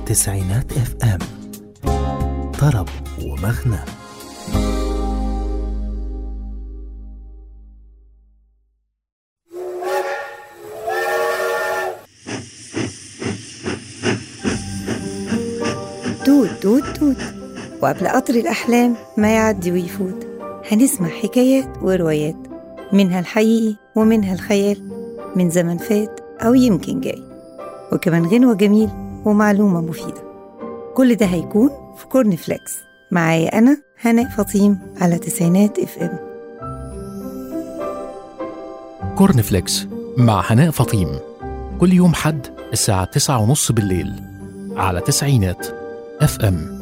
تسعينات اف ام طرب ومغنى توت توت توت وقبل قطر الأحلام ما يعدي ويفوت هنسمع حكايات وروايات منها الحقيقي ومنها الخيال من زمن فات أو يمكن جاي وكمان غنوة جميل ومعلومة مفيدة كل ده هيكون في كورن فليكس معايا أنا هناء فطيم على تسعينات اف ام كورن فليكس مع هناء فطيم كل يوم حد الساعة تسعة ونص بالليل على تسعينات اف ام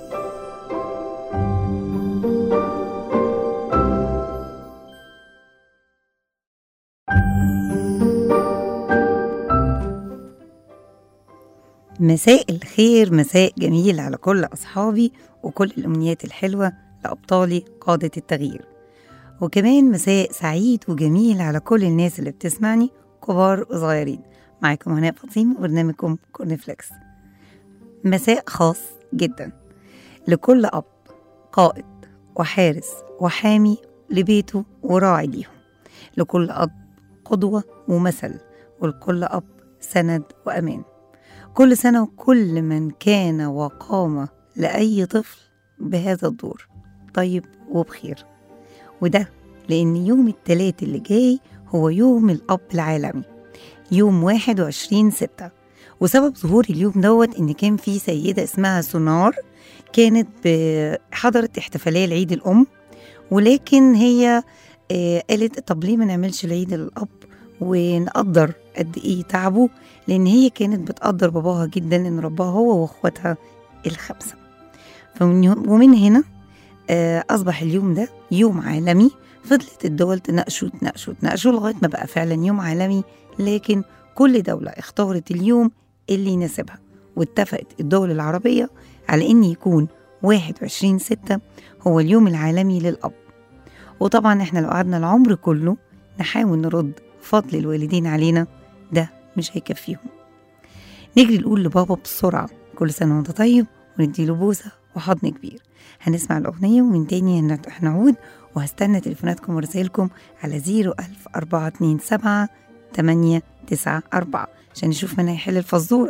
مساء الخير مساء جميل على كل أصحابي وكل الأمنيات الحلوة لأبطالي قادة التغيير وكمان مساء سعيد وجميل على كل الناس اللي بتسمعني كبار وصغيرين معاكم هناء فطيم وبرنامجكم كورن فليكس مساء خاص جدا لكل أب قائد وحارس وحامي لبيته وراعي ليهم لكل أب قدوة ومثل ولكل أب سند وأمان كل سنة وكل من كان وقام لأي طفل بهذا الدور طيب وبخير وده لأن يوم التلات اللي جاي هو يوم الأب العالمي يوم 21 ستة وسبب ظهور اليوم دوت إن كان في سيدة اسمها سونار كانت ب- حضرت احتفالية لعيد الأم ولكن هي آه، قالت طب ليه ما نعملش العيد للأب ونقدر قد إيه تعبه لأن هي كانت بتقدر باباها جدا إن رباها هو وأخواتها الخمسة فمن يوم ومن هنا آه، أصبح اليوم ده يوم عالمي فضلت الدول تناقشه تناقشه تناقشه لغاية ما بقى فعلا يوم عالمي لكن كل دولة اختارت اليوم اللي يناسبها واتفقت الدول العربية على إن يكون 21 ستة هو اليوم العالمي للأب وطبعا احنا لو قعدنا العمر كله نحاول نرد فضل الوالدين علينا ده مش هيكفيهم نجري نقول لبابا بسرعة كل سنة وانت طيب ونديله بوسة وحضن كبير هنسمع الأغنية ومن تاني هن- هنعود وهستنى تليفوناتكم ورسائلكم على 01000 427 894 عشان نشوف مين هيحل الفزورة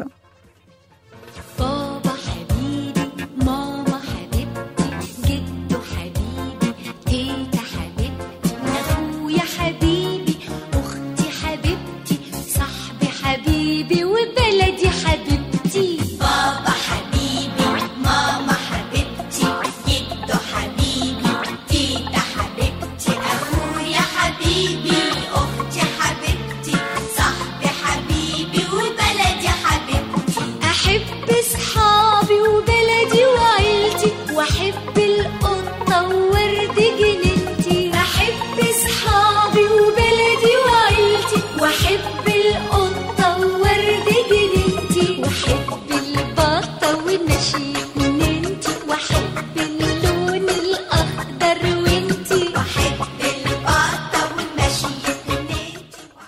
بابا حبيبي ماما حبيبتي جدو حبيبي تيتا حبيبتي اخويا حبيبي اختي حبيبتي صاحبي حبيبي وبلدي حبيبتي بابا حبيبي ماما حبيبتي جدو حبيبي تيتا حبيبتي اخويا حبيبي اختي حبيبتي صاحبي حبيبي وبلدي حبيبتي احب اصحابي وبلدي وعيلتي واحب القطه وورد جنينتي احب اصحابي وبلدي وعيلتي واحب القطه وورد جنينتي واحب البطه ونشيد ننتي واحب اللون الاخضر وانتي واحب البطه والمشيد ننتي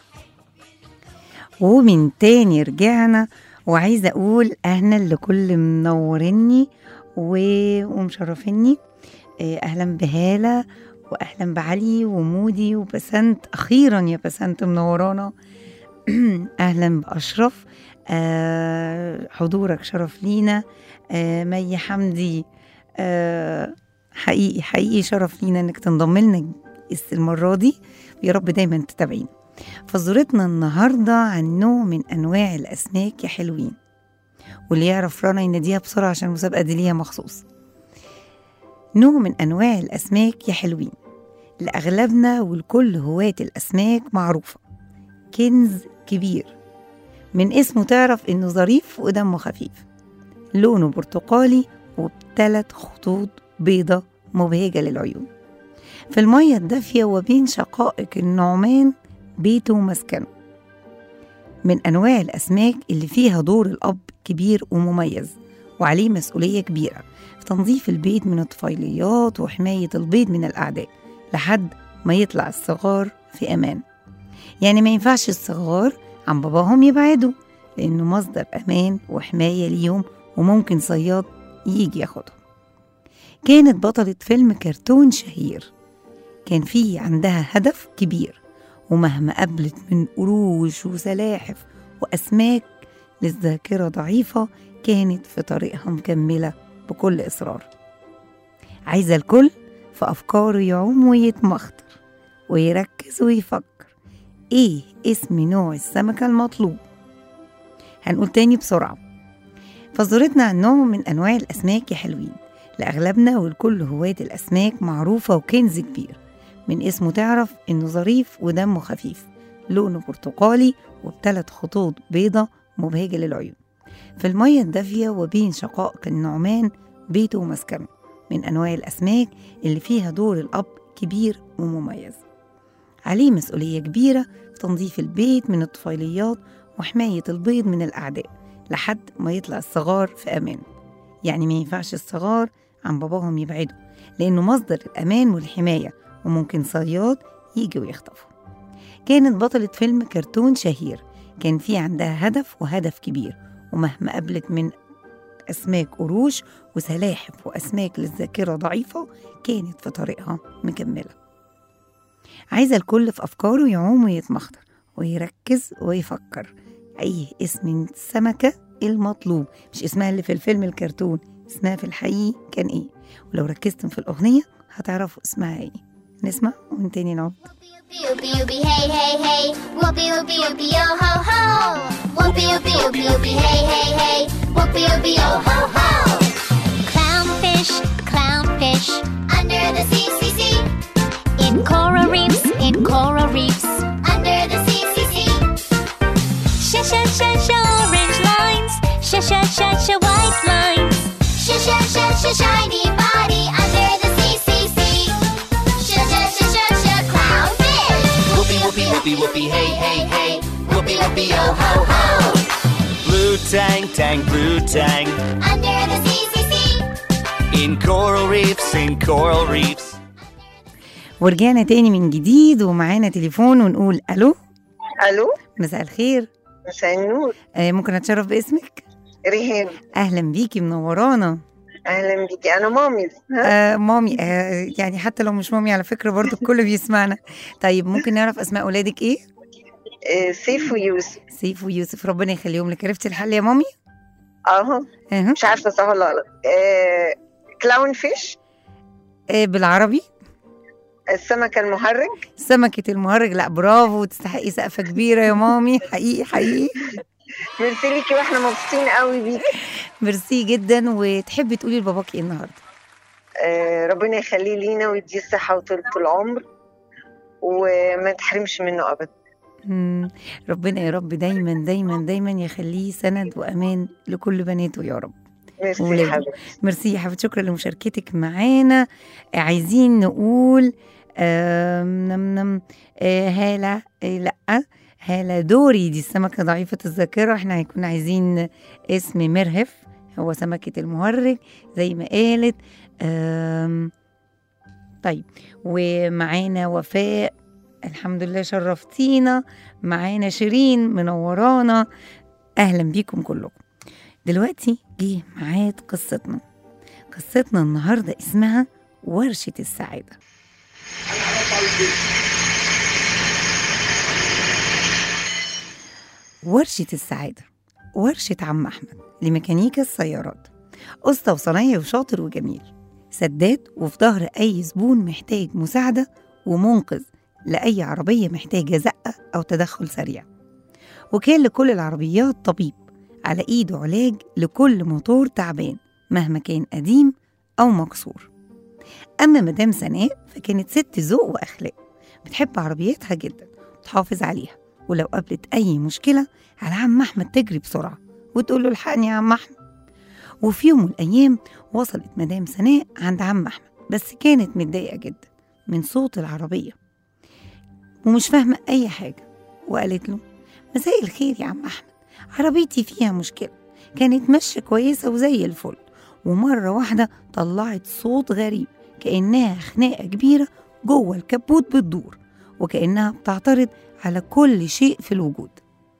ومن تاني رجعنا وعايزة أقول أهلا لكل منورني و- ومشرفني آه، أهلا بهالة وأهلا بعلي ومودي وبسنت أخيرا يا بسنت منورانا أهلا بأشرف آه، حضورك شرف لينا آه، مي حمدي آه، حقيقي حقيقي شرف لينا إنك تنضم لنا المرة دي يا رب دايما تتابعينا فزورتنا النهاردة عن نوع من أنواع الأسماك يا حلوين واللي يعرف رنا يناديها بسرعة عشان المسابقة دي ليها مخصوص نوع من أنواع الأسماك يا حلوين لأغلبنا والكل هواة الأسماك معروفة كنز كبير من اسمه تعرف إنه ظريف ودمه خفيف لونه برتقالي وبثلاث خطوط بيضة مبهجة للعيون في المية الدافية وبين شقائق النعمان بيته ومسكنه من أنواع الأسماك اللي فيها دور الأب كبير ومميز وعليه مسؤولية كبيرة في تنظيف البيت من الطفيليات وحماية البيض من الأعداء لحد ما يطلع الصغار في أمان يعني ما ينفعش الصغار عن باباهم يبعدوا لأنه مصدر أمان وحماية ليهم وممكن صياد يجي ياخدهم كانت بطلة فيلم كرتون شهير كان فيه عندها هدف كبير ومهما قابلت من قروش وسلاحف وأسماك للذاكرة ضعيفة كانت في طريقها مكملة بكل إصرار عايزة الكل في أفكاره يعوم ويتمخطر ويركز ويفكر إيه اسم نوع السمكة المطلوب هنقول تاني بسرعة فزورتنا عن نوع من أنواع الأسماك يا حلوين لأغلبنا والكل هواة الأسماك معروفة وكنز كبير من اسمه تعرف إنه ظريف ودمه خفيف لونه برتقالي وبثلاث خطوط بيضة مبهجة للعيون في المية الدافية وبين شقائق النعمان بيته ومسكنه من أنواع الأسماك اللي فيها دور الأب كبير ومميز عليه مسؤولية كبيرة في تنظيف البيت من الطفيليات وحماية البيض من الأعداء لحد ما يطلع الصغار في أمان يعني ما ينفعش الصغار عن باباهم يبعدوا لأنه مصدر الأمان والحماية وممكن صياد يجي ويخطفه كانت بطلة فيلم كرتون شهير كان في عندها هدف وهدف كبير ومهما قابلت من أسماك قروش وسلاحف وأسماك للذاكرة ضعيفة كانت في طريقها مكملة عايزة الكل في أفكاره يعوم ويتمخطر ويركز ويفكر أي اسم السمكة المطلوب مش اسمها اللي في الفيلم الكرتون اسمها في الحقيقي كان إيه ولو ركزتم في الأغنية هتعرفوا اسمها إيه نسمع ومن تاني نقعد Whoopie whoopie hey hey hey Whoopie whoopie whoopie yo ho ho Whoopie whoopie whoopie whoopie hey hey hey Whoopie whoopie yo ho ho Clownfish, clownfish Under the sea, sea, sea In coral reefs, in coral reefs Under the sea, sea, sea Sha sha sha sha orange lines Sha sha sha sha white lines Sha sha sha sha shiny body Under the sea, sea, sea Sha sha sha sha sha clownfish Whoopie whoopie whoopie whoopie hey hey hey Whoopie whoopie yo ho ho Blue tang tang blue tang Under the sea, sea, sea In coral reefs in coral reefs ورجعنا تاني من جديد ومعانا تليفون ونقول ألو الو مساء الخير مساء النور آه ممكن أتشرف باسمك ريهام أهلا بيكي منورانا اهلا بيكي انا مامي ها؟ آه مامي آه يعني حتى لو مش مامي على فكرة برضو الكل بيسمعنا طيب ممكن نعرف أسماء أولادك إيه؟ آه، سيف ويوسف سيف ويوسف ربنا يخليهم لك عرفتي الحل يا مامي؟ اهو أه. مش عارفه صح ولا غلط آه، كلاون فيش آه بالعربي السمكه المهرج سمكة المهرج لا برافو تستحقي سقفة كبيرة يا مامي حقيقي حقيقي ميرسي ليكي واحنا مبسوطين قوي بيكي ميرسي جدا وتحبي تقولي لباباكي ايه النهارده آه، ربنا يخليه لينا ويديه الصحه وطولة العمر وما تحرمش منه ابدا مم، ربنا يا رب دايما دايما دايما يخليه سند وامان لكل بناته يا رب ميرسي ولادي. يا حبيبتي ميرسي يا حبيبتي شكرا لمشاركتك معانا عايزين نقول آم، نم نم آه، هالة آه، لا هالة دوري دي السمكة ضعيفة الذاكرة احنا هيكون عايزين اسم مرهف هو سمكة المهرج زي ما قالت آم، طيب ومعانا وفاء الحمد لله شرفتينا معانا شيرين منورانا اهلا بيكم كلكم دلوقتي جه ميعاد قصتنا قصتنا النهارده اسمها ورشة السعادة ورشة السعادة ورشة عم أحمد لميكانيكا السيارات قسطة وصنايعي وشاطر وجميل سداد وفي ظهر أي زبون محتاج مساعدة ومنقذ لأي عربية محتاجة زقة أو تدخل سريع وكان لكل العربيات طبيب على إيده علاج لكل موتور تعبان مهما كان قديم أو مكسور أما مدام سناء فكانت ست ذوق وأخلاق بتحب عربيتها جدا وتحافظ عليها ولو قابلت أي مشكلة على عم أحمد تجري بسرعة وتقول له الحقني يا عم أحمد وفي يوم من الأيام وصلت مدام سناء عند عم أحمد بس كانت متضايقة جدا من صوت العربية ومش فاهمة أي حاجة وقالت له مساء الخير يا عم أحمد عربيتي فيها مشكلة كانت ماشية كويسة وزي الفل ومرة واحدة طلعت صوت غريب كأنها خناقة كبيرة جوه الكبوت بتدور وكأنها بتعترض على كل شيء في الوجود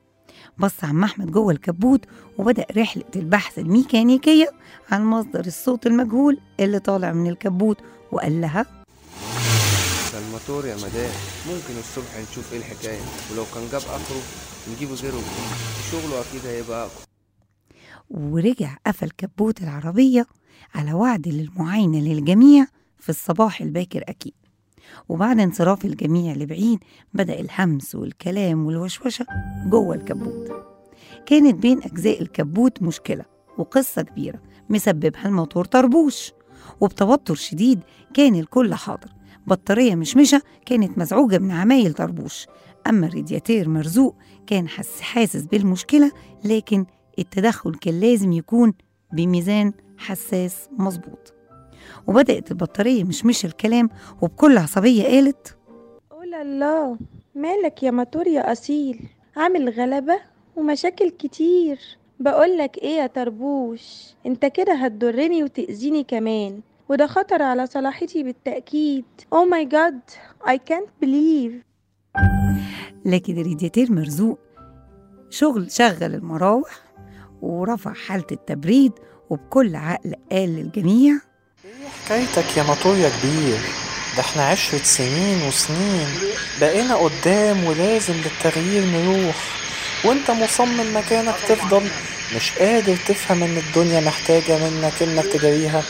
بص عم أحمد جوه الكبوت وبدأ رحلة البحث الميكانيكية عن مصدر الصوت المجهول اللي طالع من الكبوت وقال لها ده الموتور يا مدام ممكن الصبح نشوف ايه الحكاية ولو كان جاب اخره نجيبه غيره جديد شغله اكيد هيبقى اقوى ورجع قفل كبوت العربية على وعد للمعاينة للجميع في الصباح الباكر أكيد وبعد انصراف الجميع لبعيد بدأ الهمس والكلام والوشوشة جوه الكبوت كانت بين أجزاء الكبوت مشكلة وقصة كبيرة مسببها الموتور طربوش وبتوتر شديد كان الكل حاضر بطارية مشمشة كانت مزعوجة من عمايل طربوش أما الرادياتير مرزوق كان حس حاسس بالمشكلة لكن التدخل كان لازم يكون بميزان حساس مظبوط وبدأت البطارية مشمشة الكلام وبكل عصبية قالت قول الله مالك يا موتور يا أصيل عامل غلبة ومشاكل كتير بقولك ايه يا طربوش انت كده هتضرني وتأذيني كمان وده خطر على صلاحيتي بالتأكيد Oh my god I can't believe لكن الرادياتير مرزوق شغل شغل المراوح ورفع حالة التبريد وبكل عقل قال للجميع حكايتك يا موتور يا كبير ده احنا عشرة سنين وسنين بقينا قدام ولازم للتغيير نروح وانت مصمم مكانك تفضل مش قادر تفهم ان الدنيا محتاجة منك انك تجاريها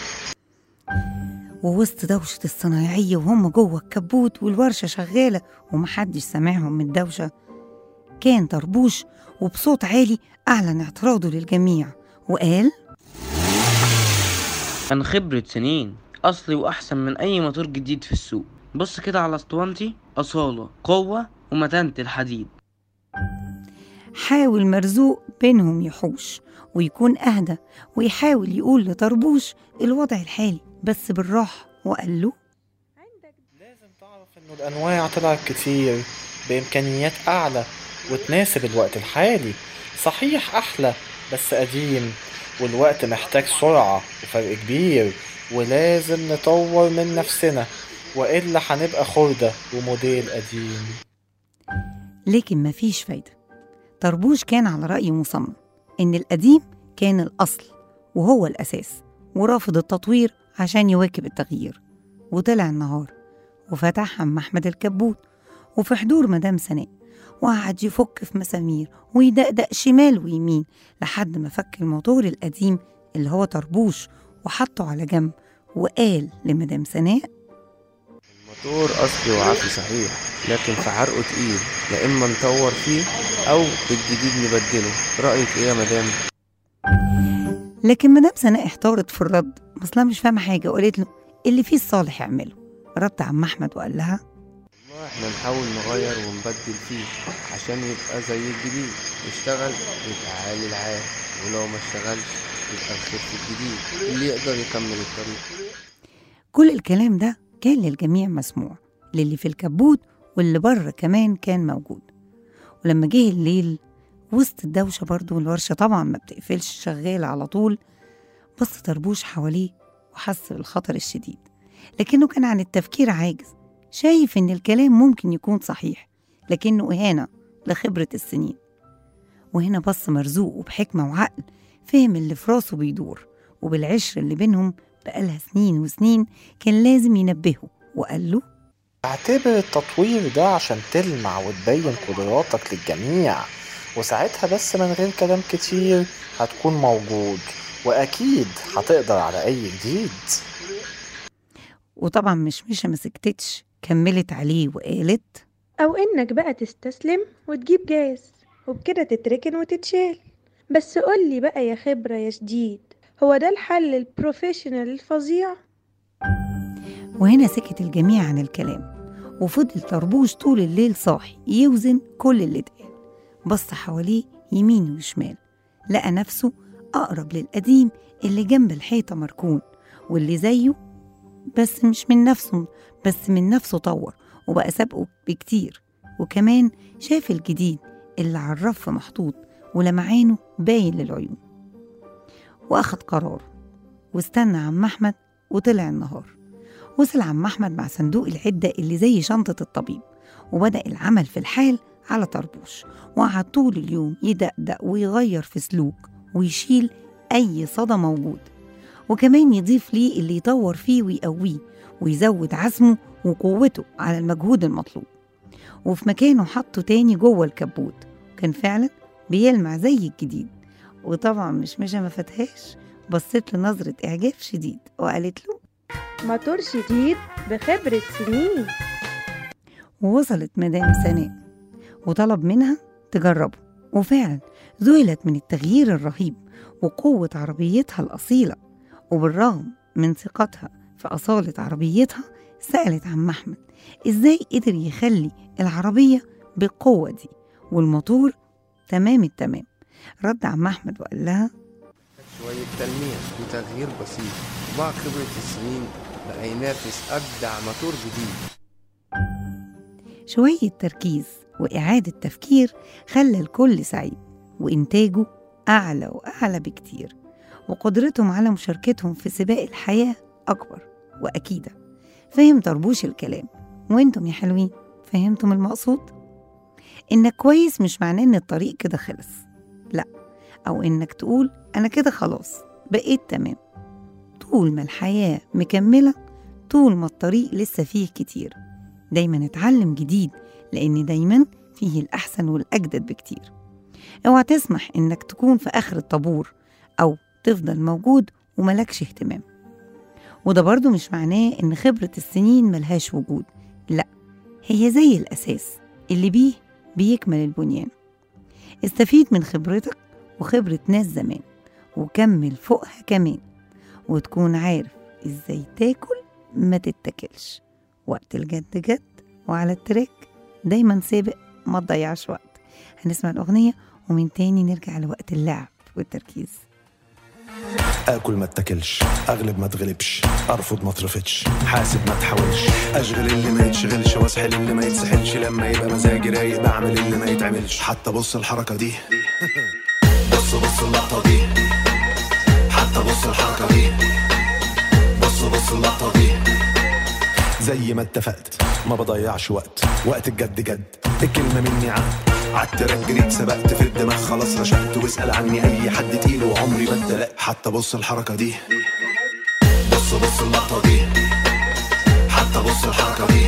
ووسط دوشة الصنايعية وهم جوه الكبوت والورشة شغالة ومحدش سامعهم من الدوشة كان طربوش وبصوت عالي أعلن اعتراضه للجميع وقال عن خبرة سنين أصلي وأحسن من أي موتور جديد في السوق بص كده على اسطوانتي أصالة قوة ومتانة الحديد حاول مرزوق بينهم يحوش ويكون أهدى ويحاول يقول لطربوش الوضع الحالي بس بالراحة وقال له لازم تعرف انه الانواع طلعت كتير بامكانيات اعلى وتناسب الوقت الحالي صحيح احلى بس قديم والوقت محتاج سرعة وفرق كبير ولازم نطور من نفسنا وإلا هنبقى خردة وموديل قديم لكن مفيش فايدة طربوش كان على رأي مصمم إن القديم كان الأصل وهو الأساس ورافض التطوير عشان يواكب التغيير وطلع النهار وفتح عم أحمد الكبوت وفي حضور مدام سناء وقعد يفك في مسامير ويدقدق شمال ويمين لحد ما فك الموتور القديم اللي هو طربوش وحطه على جنب وقال لمدام سناء الموتور اصلي وعافي صحيح لكن في عرقه تقيل يا اما نطور فيه او بالجديد نبدله رايك ايه يا مدام لكن مدام سناء احتارت في الرد اصلا مش فاهمه حاجه وقالت له اللي فيه الصالح اعمله رد عم احمد وقال لها والله احنا نحاول نغير ونبدل فيه عشان يبقى زي الجديد يشتغل يبقى عالي العال ولو ما اشتغلش يبقى الخير في الجديد اللي يقدر يكمل الطريق كل الكلام ده كان للجميع مسموع للي في الكبوت واللي بره كمان كان موجود ولما جه الليل وسط الدوشة برضه والورشة طبعا ما بتقفلش شغالة على طول بص طربوش حواليه وحس بالخطر الشديد لكنه كان عن التفكير عاجز شايف إن الكلام ممكن يكون صحيح لكنه إهانة لخبرة السنين وهنا بص مرزوق وبحكمة وعقل فهم اللي في راسه بيدور وبالعشرة اللي بينهم بقالها سنين وسنين كان لازم ينبهه وقال له اعتبر التطوير ده عشان تلمع وتبين قدراتك للجميع وساعتها بس من غير كلام كتير هتكون موجود وأكيد هتقدر على أي جديد وطبعا مشمشة ما سكتتش كملت عليه وقالت أو إنك بقى تستسلم وتجيب جاز وبكده تتركن وتتشال بس قولي بقى يا خبرة يا شديد هو ده الحل البروفيشنال الفظيع وهنا سكت الجميع عن الكلام وفضل طربوش طول الليل صاحي يوزن كل اللي اتقال بص حواليه يمين وشمال لقى نفسه أقرب للقديم اللي جنب الحيطة مركون واللي زيه بس مش من نفسه بس من نفسه طور وبقى سابقه بكتير وكمان شاف الجديد اللي على الرف محطوط ولمعانه باين للعيون وأخد قراره واستنى عم أحمد وطلع النهار وصل عم أحمد مع صندوق العدة اللي زي شنطة الطبيب وبدأ العمل في الحال على طربوش وقعد طول اليوم يدقدق ويغير في سلوك ويشيل أي صدى موجود وكمان يضيف ليه اللي يطور فيه ويقويه ويزود عزمه وقوته على المجهود المطلوب وفي مكانه حطه تاني جوه الكبوت وكان فعلا بيلمع زي الجديد وطبعا مش مشى ما فتهاش بصت له نظرة إعجاب شديد وقالت له موتور جديد بخبرة سنين ووصلت مدام سناء وطلب منها تجربه وفعلا ذهلت من التغيير الرهيب وقوة عربيتها الأصيلة وبالرغم من ثقتها في أصالة عربيتها سألت عم أحمد إزاي قدر يخلي العربية بالقوة دي والموتور تمام التمام رد عم أحمد وقال لها شوية تلميع وتغيير بسيط ومع خبرة السنين بقى ينافس أجدع موتور جديد شوية تركيز وإعادة تفكير خلى الكل سعيد وإنتاجه أعلى وأعلى بكتير وقدرتهم على مشاركتهم في سباق الحياة أكبر وأكيدة فهم طربوش الكلام وانتم يا حلوين فهمتم المقصود؟ إنك كويس مش معناه إن الطريق كده خلص لأ أو إنك تقول أنا كده خلاص بقيت تمام طول ما الحياة مكملة طول ما الطريق لسه فيه كتير دايما اتعلم جديد لأن دايما فيه الأحسن والأجدد بكتير اوعى تسمح إنك تكون في آخر الطابور أو تفضل موجود وملكش اهتمام وده برضو مش معناه إن خبرة السنين ملهاش وجود لأ هي زي الأساس اللي بيه بيكمل البنيان استفيد من خبرتك وخبرة ناس زمان وكمل فوقها كمان وتكون عارف ازاي تاكل ما تتاكلش وقت الجد جد وعلى التراك دايما سابق ما تضيعش وقت هنسمع الأغنية ومن تاني نرجع لوقت اللعب والتركيز اكل ما اتاكلش اغلب ما اتغلبش ارفض ما اترفضش حاسب ما تحاولش اشغل اللي ما يتشغلش واسحل اللي ما يتسحلش لما يبقى مزاجي رايق بعمل اللي ما يتعملش حتى بص الحركه دي بص بص اللقطه دي حتى بص الحركه دي بص بص اللقطه دي زي ما اتفقت ما بضيعش وقت وقت الجد جد الكلمه مني عهد عالتراك جريت سبقت في الدماغ خلاص رشقت واسال عني اي حد تقيل وعمري ما اتدلقت حتى بص الحركه دي بص بص اللقطه دي حتى بص الحركه دي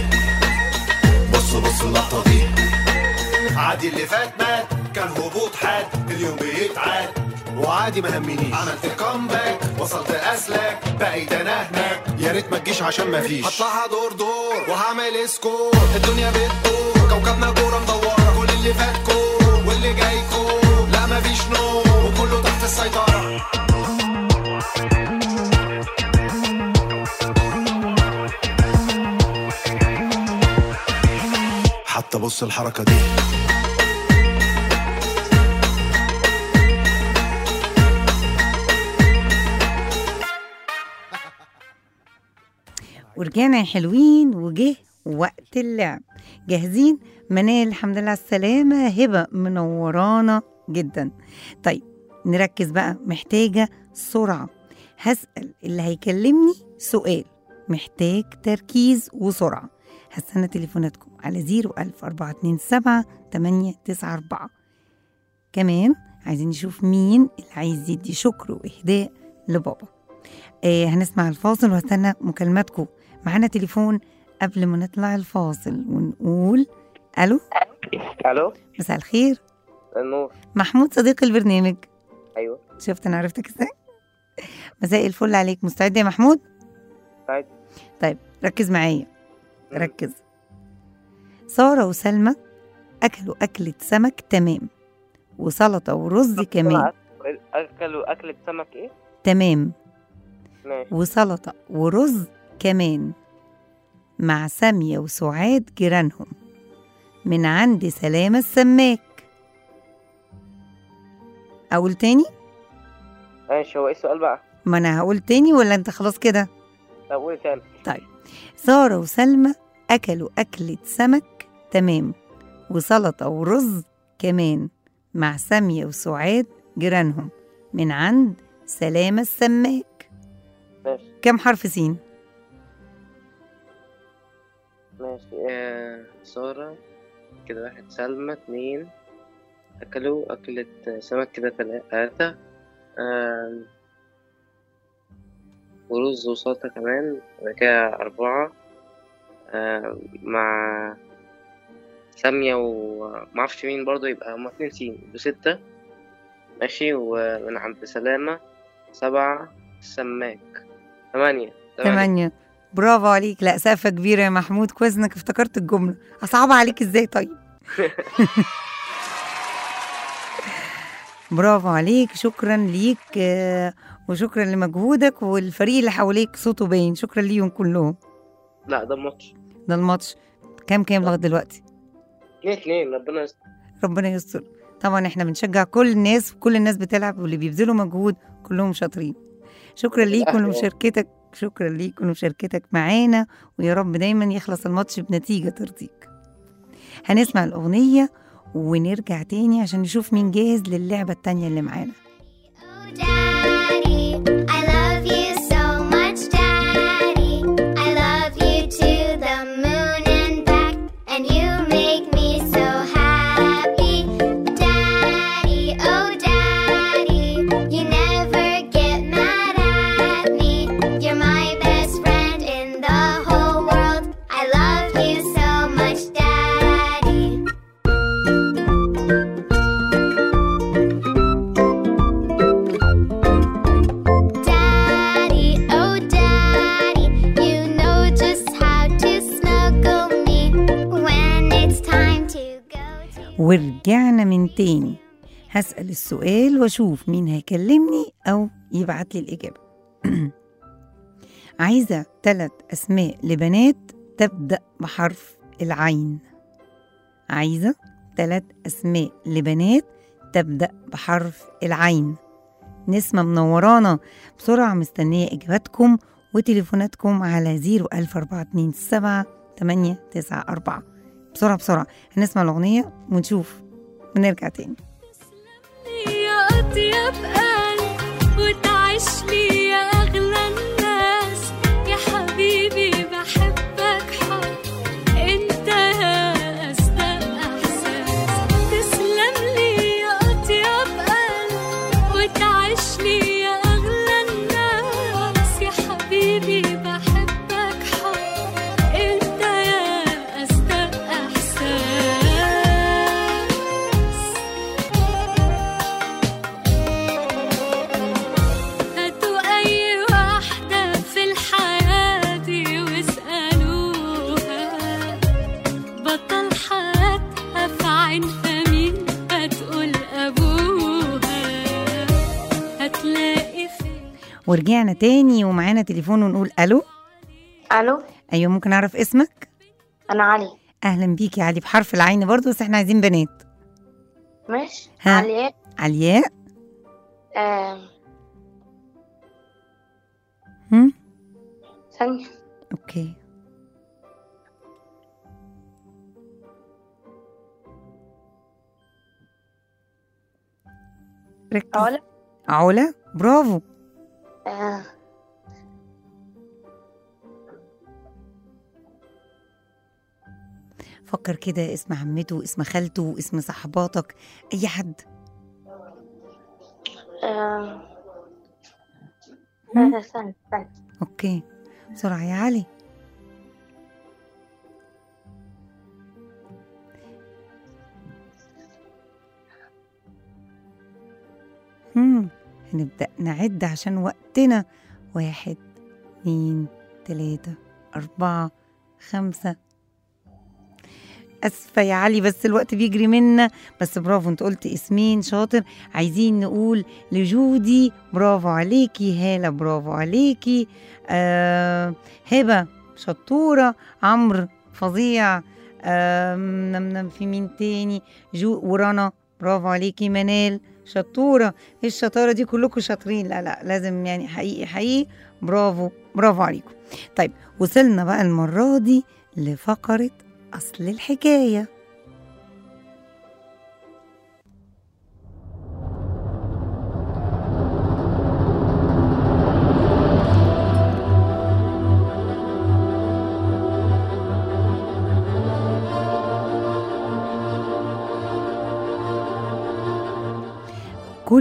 بص بص اللقطه دي عادي اللي فات مات كان هبوط حاد اليوم بيتعاد وعادي ما همنيش عملت كومباك وصلت اسلك بقيت انا هناك يا ريت ما تجيش عشان ما فيش هطلعها دور دور وهعمل سكور الدنيا بتدور كوكبنا كوره مدوره كل اللي فات كور واللي جاي كور لا ما فيش نور وكله تحت السيطره حتى بص الحركه دي ورجعنا يا حلوين وجه وقت اللعب جاهزين منال الحمد لله على السلامة هبة منورانا جدا طيب نركز بقى محتاجة سرعة هسأل اللي هيكلمني سؤال محتاج تركيز وسرعة هستنى تليفوناتكم على 01427 894 كمان عايزين نشوف مين اللي عايز يدي شكر وإهداء لبابا آه هنسمع الفاصل وهستنى مكالماتكم معانا تليفون قبل ما نطلع الفاصل ونقول الو الو مساء الخير النور محمود صديق البرنامج ايوه شفت انا عرفتك ازاي مساء الفل عليك مستعد يا محمود طيب طيب ركز معايا ركز سارة وسلمى أكلوا أكلة سمك تمام وسلطة ورز كمان اكلوا اكلة سمك ايه تمام ماشي وسلطة ورز كمان مع سامية وسعاد جيرانهم من عند سلامة السماك أقول تاني؟ ماشي هو ايه السؤال بقى ما أنا هقول تاني ولا أنت خلاص كده؟ طب قولي تاني طيب سارة وسلمى أكلوا أكلة سمك تمام وسلطة ورز كمان مع سامية وسعاد جيرانهم من عند سلامة السماك ماشي كم حرف سين؟ ماشي آه سارة كده واحد سلمى اتنين أكلوا أكلة سمك كده تلاتة آم، ورز وسلطة كمان بعد كده أربعة آم، مع سامية ومعرفش مين برضه يبقى هما اتنين سين بستة ماشي ومن عند سلامة سبعة سماك تمانية تمانية برافو عليك لا سقفة كبيرة يا محمود كويس انك افتكرت الجملة اصعبها عليك ازاي طيب برافو عليك شكرا ليك آه، وشكرا لمجهودك والفريق اللي حواليك صوته باين شكرا ليهم كلهم لا ده ماتش ده الماتش كام كام لغايه دلوقتي اتنين اتنين ربنا يستر ربنا يستر طبعا احنا بنشجع كل الناس وكل الناس بتلعب واللي بيبذلوا مجهود كلهم شاطرين شكرا ليك الأهلي. ولمشاركتك شكرا ليك ولمشاركتك معانا ويا رب دايما يخلص الماتش بنتيجة ترضيك هنسمع الأغنية ونرجع تاني عشان نشوف مين جاهز للعبة التانية اللي معانا Daddy, I love you so much, Daddy. I love you to the moon and back, and you make me so happy. Daddy, oh Daddy, you never get mad at me. You're my best friend in the whole world. I love you so much, Daddy. Daddy, oh Daddy, you know just how to snuggle me when it's time to go. ورجعنا من تاني هسأل السؤال واشوف مين هيكلمني أو يبعت لي الإجابة عايزة ثلاث أسماء لبنات تبدأ بحرف العين عايزة ثلاث أسماء لبنات تبدأ بحرف العين نسمة منورانا بسرعة مستنية إجاباتكم وتليفوناتكم على 01427 894 بسرعة بسرعة هنسمع الأغنية ونشوف ونرجع تاني يا أطيب قلب وتعيش لي يا أغلى الناس يا حبيبي بحبك حب أنت يا أصدق إحساس تسلم لي يا أطيب قلب وتعيش لي يا أغلى الناس يا حبيبي بحبك حب أنت يا أصدق إحساس هاتوا أي واحدة في الحياة دي واسألوها بطل حياتها في عينها مين هتقول أبوها هتلاقي ورجعنا تاني ومعانا تليفون ونقول ألو الو أيوة ممكن أعرف اسمك انا علي أهلا بيك يا علي بحرف العين برضو بس احنا عايزين بنات ماشي ها. علياء علياء آم، هم؟ ثانية أوكي ركز علا علا برافو آه، فكر كده اسم عمته اسم خالته اسم صحباتك أي حد آم، آه، ثانية ثانية أوكي بسرعة يا علي هم هنبدأ نعد عشان وقتنا واحد اتنين تلاتة أربعة خمسة أسفة يا علي بس الوقت بيجري منا بس برافو انت قلت اسمين شاطر عايزين نقول لجودي برافو عليكي هالة برافو عليكي آه هبة شطورة عمرو فظيع آه نم نم في مين تاني جو ورنا برافو عليكي منال شطورة ايه الشطارة دي كلكم شاطرين لا لا لازم يعني حقيقي حقيقي برافو برافو عليكم طيب وصلنا بقى المرة دي لفقرة أصل الحكاية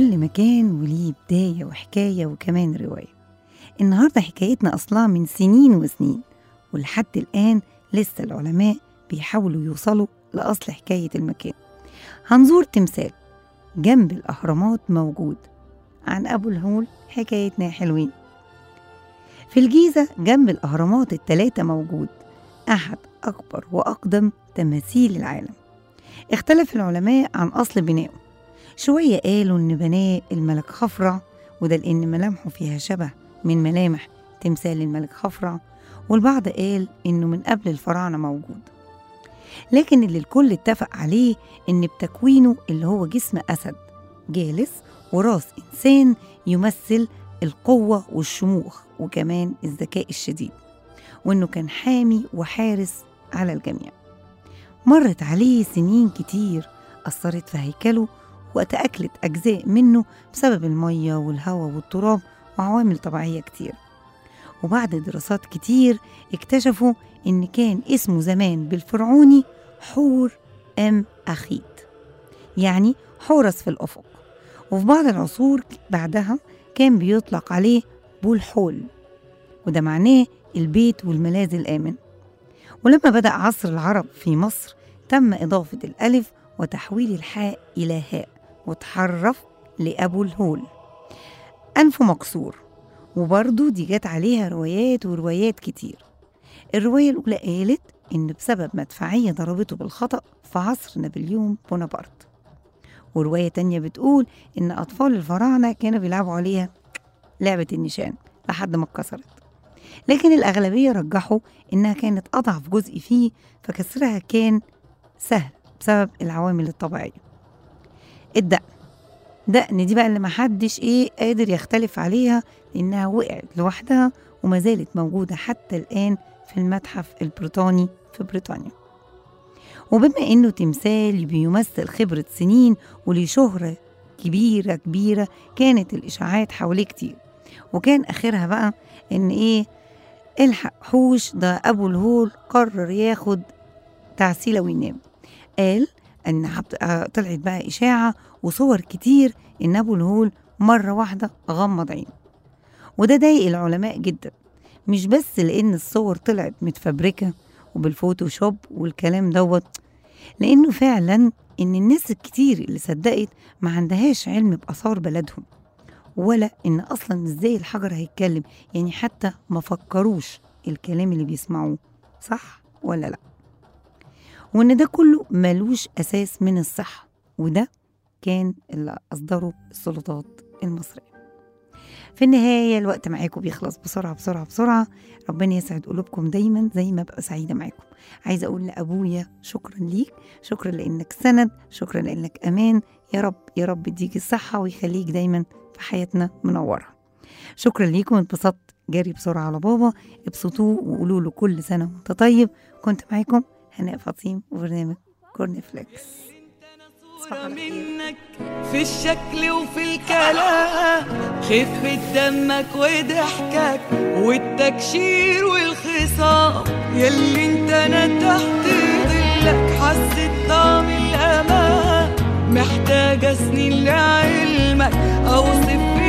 كل مكان وليه بداية وحكاية وكمان رواية النهاردة حكايتنا أصلها من سنين وسنين ولحد الآن لسه العلماء بيحاولوا يوصلوا لأصل حكاية المكان هنزور تمثال جنب الأهرامات موجود عن أبو الهول حكايتنا يا حلوين في الجيزة جنب الأهرامات التلاتة موجود أحد أكبر وأقدم تماثيل العالم اختلف العلماء عن أصل بنائه شوية قالوا إن بناه الملك خفرع وده لأن ملامحه فيها شبه من ملامح تمثال الملك خفرع والبعض قال إنه من قبل الفراعنة موجود لكن اللي الكل اتفق عليه إن بتكوينه اللي هو جسم أسد جالس وراس إنسان يمثل القوة والشموخ وكمان الذكاء الشديد وإنه كان حامي وحارس على الجميع مرت عليه سنين كتير أثرت في هيكله وتأكلت أجزاء منه بسبب المية والهواء والتراب وعوامل طبيعية كتير وبعد دراسات كتير اكتشفوا إن كان اسمه زمان بالفرعوني حور أم أخيت يعني حورس في الأفق وفي بعض العصور بعدها كان بيطلق عليه بولحول وده معناه البيت والملاذ الآمن ولما بدأ عصر العرب في مصر تم إضافة الألف وتحويل الحاء إلى هاء وتحرف لأبو الهول أنفه مكسور وبرضه دي جت عليها روايات وروايات كتير الرواية الأولى قالت إن بسبب مدفعية ضربته بالخطأ في عصر نابليون بونابرت ورواية تانية بتقول إن أطفال الفراعنة كانوا بيلعبوا عليها لعبة النشان لحد ما اتكسرت لكن الأغلبية رجحوا إنها كانت أضعف جزء فيه فكسرها كان سهل بسبب العوامل الطبيعية الدقن دقن دي بقى اللي محدش إيه قادر يختلف عليها لأنها وقعت لوحدها وما زالت موجودة حتى الآن في المتحف البريطاني في بريطانيا وبما إنه تمثال بيمثل خبرة سنين وليه شهرة كبيرة كبيرة كانت الإشاعات حواليه كتير وكان آخرها بقى إن إيه الحق حوش ده أبو الهول قرر ياخد تعسيلة وينام قال إن عبد- آه، طلعت بقى إشاعة وصور كتير إن أبو الهول مرة واحدة غمض عينه وده ضايق العلماء جدا مش بس لأن الصور طلعت متفبركة وبالفوتوشوب والكلام دوت لأنه فعلا إن الناس الكتير اللي صدقت ما عندهاش علم بآثار بلدهم ولا إن أصلا إزاي الحجر هيتكلم يعني حتى ما فكروش الكلام اللي بيسمعوه صح ولا لأ وإن ده كله ملوش أساس من الصحة وده كان اللي أصدره السلطات المصرية في النهاية الوقت معاكم بيخلص بسرعة بسرعة بسرعة ربنا يسعد قلوبكم دايما زي ما ببقى سعيدة معاكم عايزة أقول لأبويا شكرا ليك شكرا لأنك سند شكرا لأنك أمان يا رب يا رب يديك الصحة ويخليك دايما في حياتنا منورة شكرا ليكم انبسطت جري بسرعة على بابا ابسطوه وقولوا له كل سنة وانت طيب كنت معاكم هناء فطيم وبرنامج كورن فليكس منك في الشكل وفي الكلام خفة دمك وضحكك والتكشير والخصام يلي انت نتحت ظلك حسيت طعم الامان محتاجة سنين لعلمك اوصف